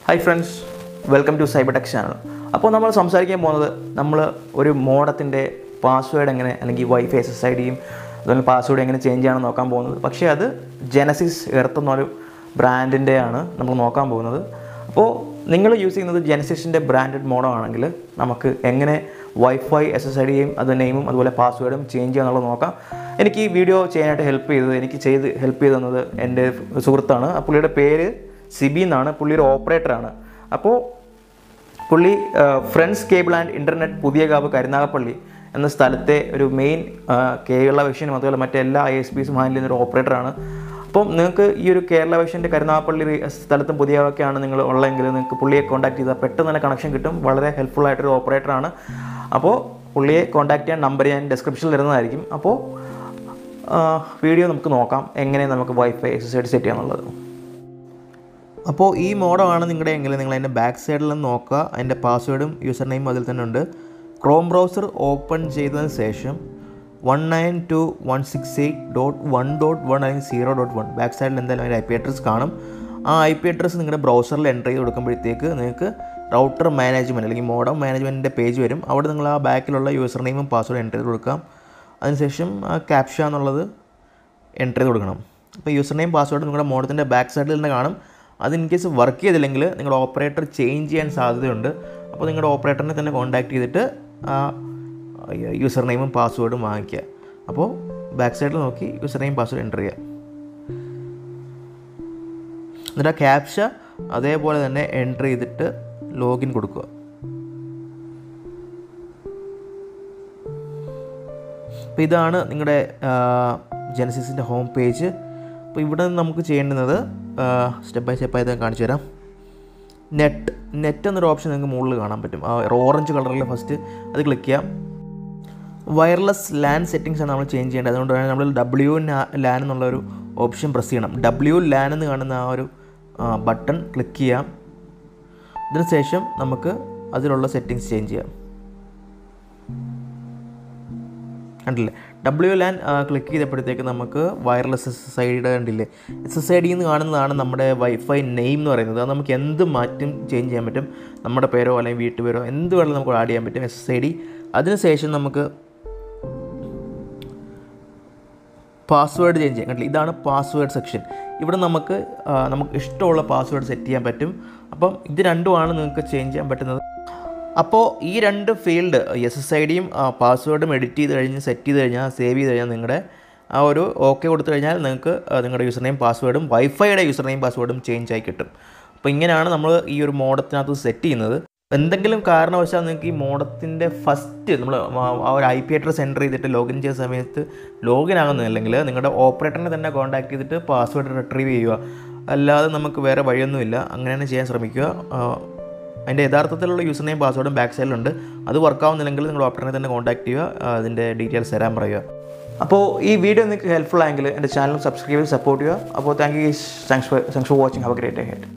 hi friends welcome to cyber tech channel അപ്പോൾ നമ്മൾ സംസാരിക്കാൻ പോകുന്നത് നമ്മൾ ഒരു മോഡത്തിൻ്റെ പാസ്വേഡ് എങ്ങനെ അല്ലെങ്കിൽ വൈഫൈ എസ് എസ് ഐ ഡിയും അതുപോലെ പാസ്വേഡ് എങ്ങനെ ചേഞ്ച് ചെയ്യണമെന്ന് നോക്കാൻ പോകുന്നത് പക്ഷേ അത് ജെനസിസ് എർത്ത് എന്നൊരു ബ്രാൻഡിൻ്റെ ആണ് നമ്മൾ നോക്കാൻ പോകുന്നത് അപ്പോൾ നിങ്ങൾ യൂസ് ചെയ്യുന്നത് ജെനസിസിൻ്റെ ബ്രാൻഡഡ് മോഡം ആണെങ്കിൽ നമുക്ക് എങ്ങനെ വൈഫൈ എസ് എസ് ഐ ഡിയും അത് നെയിമും അതുപോലെ പാസ്വേഡും ചേഞ്ച് ചെയ്യുക എന്നുള്ളത് നോക്കാം എനിക്ക് ഈ വീഡിയോ ചെയ്യാനായിട്ട് ഹെൽപ്പ് ചെയ്തത് എനിക്ക് ചെയ്ത് ഹെൽപ്പ് ചെയ്ത് തന്നത് എൻ്റെ സുഹൃത്താണ് ആ പുള്ളിയുടെ പേര് സിബി എന്നാണ് പുള്ളി ഒരു ഓപ്പറേറ്ററാണ് അപ്പോൾ പുള്ളി friends cable and internet Puthiyakavu Karunagappally എന്ന സ്ഥലത്തെ ഒരു മെയിൻ കേരള വിഷനും അതുപോലെ മറ്റെല്ലാ ഐ എസ് പിസും ഹാൻഡിൽ ചെയ്യുന്ന ഒരു ഓപ്പറേറ്ററാണ് അപ്പം നിങ്ങൾക്ക് ഈ ഒരു കേരള വിഷൻ്റെ കരുനാഗപ്പള്ളി സ്ഥലത്തും പുതിയവൊക്കെയാണ് നിങ്ങൾ ഉള്ളതെങ്കിൽ നിങ്ങൾക്ക് പുള്ളിയെ കോൺടാക്ട് ചെയ്താൽ പെട്ടെന്ന് തന്നെ കണക്ഷൻ കിട്ടും വളരെ ഹെൽപ്ഫുൾ ആയിട്ടൊരു ഓപ്പറേറ്ററാണ് അപ്പോൾ പുള്ളിയെ കോൺടാക്ട് ചെയ്യാൻ നമ്പർ ഞാൻ ഡിസ്ക്രിപ്ഷനിൽ തരുന്നതായിരിക്കും അപ്പോൾ വീഡിയോ നമുക്ക് നോക്കാം എങ്ങനെ നമുക്ക് വൈഫൈ എക്സസൈഡ് സെറ്റ് ചെയ്യാന്നുള്ളത് അപ്പോൾ ഈ മോഡമാണ് നിങ്ങളുടെ എങ്കിൽ നിങ്ങൾ അതിൻ്റെ ബാക്ക് സൈഡിൽ നിന്ന് നോക്കുക അതിൻ്റെ പാസ്വേഡും യൂസർ നെയിമും അതിൽ തന്നെ ഉണ്ട് ക്രോം ബ്രൗസർ ഓപ്പൺ ചെയ്തതിന് ശേഷം one nine two one six eight dot one dot one അല്ലെങ്കിൽ സീറോ ഡോട്ട് വൺ ബാക്ക് സൈഡിൽ എന്തായാലും അതിൻ്റെ ഐ പി അഡ്രസ് കാണും ആ ഐ പി അഡ്രസ് നിങ്ങളുടെ ബ്രൗസറിൽ എൻ്റർ ചെയ്ത് കൊടുക്കുമ്പോഴത്തേക്ക് നിങ്ങൾക്ക് റൗട്ടർ മാനേജ്മെൻറ്റ് അല്ലെങ്കിൽ മോഡം മാനേജ്മെൻറ്റിൻ്റെ പേജ് വരും അവിടെ നിങ്ങൾ ആ ബാക്കിലുള്ള യൂസർ നെയിമും പാസ്വേഡും എൻ്റർ ചെയ്ത് കൊടുക്കാം അതിനുശേഷം ആ ക്യാപ്ഷ എന്നുള്ളത് എൻ്റർ ചെയ്ത് കൊടുക്കണം അപ്പോൾ യൂസർ നെയിം പാസ്വേഡ് നിങ്ങളുടെ മോഡത്തിൻ്റെ ബാക്ക് സൈഡിൽ തന്നെ കാണും അത് ഇൻ കേസ് വർക്ക് ചെയ്തില്ലെങ്കിൽ നിങ്ങളുടെ ഓപ്പറേറ്റർ ചേഞ്ച് ചെയ്യാൻ സാധ്യതയുണ്ട് അപ്പോൾ നിങ്ങളുടെ ഓപ്പറേറ്ററിനെ തന്നെ കോൺടാക്ട് ചെയ്തിട്ട് ആ യൂസർ നെയിമും പാസ്വേഡും വാങ്ങിക്കുക അപ്പോൾ ബാക്ക് സൈഡിൽ നോക്കി യൂസർ നെയിം പാസ്വേഡ് എൻ്റർ ചെയ്യുക എന്നിട്ട് ആ ക്യാപ്ഷ അതേപോലെ തന്നെ എൻ്റർ ചെയ്തിട്ട് ലോഗിൻ കൊടുക്കുക അപ്പോൾ ഇതാണ് നിങ്ങളുടെ ജനസിസിൻ്റെ ഹോം പേജ് അപ്പോൾ ഇവിടെ നമുക്ക് ചെയ്യേണ്ടുന്നത് സ്റ്റെപ്പ് ബൈ സ്റ്റെപ്പ് ആയിട്ട് കാണിച്ചു തരാം നെറ്റ് നെറ്റ് എന്നൊരു ഓപ്ഷൻ നിങ്ങൾക്ക് മുകളിൽ കാണാൻ പറ്റും ആ ഓറഞ്ച് കളറിൽ ഫസ്റ്റ് അത് ക്ലിക്ക് ചെയ്യാം വയർലെസ് ലാൻ സെറ്റിങ്സ് ആണ് നമ്മൾ ചേഞ്ച് ചെയ്യേണ്ടത് അതുകൊണ്ട് തന്നെ നമ്മൾ ഡബ്ല്യു ലാൻ എന്നുള്ള ഒരു ഓപ്ഷൻ പ്രസ് ചെയ്യണം ഡബ്ല്യു ലാൻ എന്ന് കാണുന്ന ആ ഒരു ബട്ടൺ ക്ലിക്ക് ചെയ്യാം അതിനുശേഷം നമുക്ക് അതിലുള്ള സെറ്റിങ്സ് ചേഞ്ച് ചെയ്യാം കണ്ടില്ലേ ഡബ്ല്യു ലാൻ ക്ലിക്ക് ചെയ്തപ്പോഴത്തേക്ക് നമുക്ക് വയർലെസ് എസ് എസ് ഐ ഡിയുടെ കണ്ടില്ലേ എസ് എസ് ഐ ഡി എന്ന് കാണുന്നതാണ് നമ്മുടെ വൈഫൈ നെയിം എന്ന് പറയുന്നത് അത് നമുക്ക് എന്ത് മാറ്റും ചേഞ്ച് ചെയ്യാൻ പറ്റും നമ്മുടെ പേരോ അല്ലെങ്കിൽ വീട്ടുപേരോ എന്ത് വേണമെങ്കിലും നമുക്ക് ആഡ് ചെയ്യാൻ പറ്റും എസ് എസ് ഐ ഡി അതിനുശേഷം നമുക്ക് പാസ്വേഡ് ചേഞ്ച് ചെയ്യാം കണ്ടില്ല ഇതാണ് പാസ്വേഡ് സെക്ഷൻ ഇവിടെ നമുക്ക് നമുക്ക് ഇഷ്ടമുള്ള പാസ്വേഡ് സെറ്റ് ചെയ്യാൻ പറ്റും അപ്പം ഇത് രണ്ടുമാണ് നിങ്ങൾക്ക് ചേഞ്ച് ചെയ്യാൻ പറ്റുന്നത് അപ്പോൾ ഈ രണ്ട് ഫീൽഡ് എസ് എസ് ഐ ഡിയും പാസ്വേഡും എഡിറ്റ് ചെയ്ത് കഴിഞ്ഞ് സെറ്റ് ചെയ്ത് കഴിഞ്ഞാൽ സേവ് ചെയ്ത് കഴിഞ്ഞാൽ നിങ്ങളുടെ ആ ഒരു ഓക്കെ കൊടുത്തു കഴിഞ്ഞാൽ നിങ്ങൾക്ക് നിങ്ങളുടെ യൂസർ നെയിം പാസ്വേഡും വൈഫൈയുടെ യൂസർ നെയിം പാസ്വേഡും ചേഞ്ച് ആയി കിട്ടും അപ്പോൾ ഇങ്ങനെയാണ് നമ്മൾ ഈ ഒരു മോഡത്തിനകത്ത് സെറ്റ് ചെയ്യുന്നത് എന്തെങ്കിലും കാരണവശാൽ നിങ്ങൾക്ക് ഈ മോഡത്തിൻ്റെ ഫസ്റ്റ് നമ്മൾ ആ ഒരു ഐ പി അഡ്രസ് എൻ്റർ ചെയ്തിട്ട് ലോഗിൻ ചെയ്യുന്ന സമയത്ത് ലോഗിൻ ആകുന്നില്ലെങ്കിൽ നിങ്ങളുടെ ഓപ്പറേറ്ററിനെ തന്നെ കോൺടാക്ട് ചെയ്തിട്ട് പാസ്വേഡ് റിട്രീവ് ചെയ്യുക അല്ലാതെ നമുക്ക് വേറെ വഴിയൊന്നുമില്ല അങ്ങനെ തന്നെ ചെയ്യാൻ ശ്രമിക്കുക അതിൻ്റെ യഥാർത്ഥത്തിലുള്ള യൂസർ നെയിം പാസ്വേഡും ബാക്ക് സൈഡിലുണ്ട് അത് വർക്ക് ആവുന്നില്ലെങ്കിൽ നിങ്ങൾ ഓപ്പറേറ്ററിനെ തന്നെ കോൺടാക്ട് ചെയ്യുക അതിൻ്റെ ഡീറ്റെയിൽസ് തരാൻ പറയുക അപ്പോൾ ഈ വീഡിയോ നിങ്ങൾക്ക് ഹെൽപ്ഫുൾ ആയെങ്കിൽ എൻ്റെ ചാനൽ സബ്സ്ക്രൈബ് ചെയ്ത് സപ്പോർട്ട് ചെയ്യുക അപ്പോൾ thank you thanks for thanks for watching have great head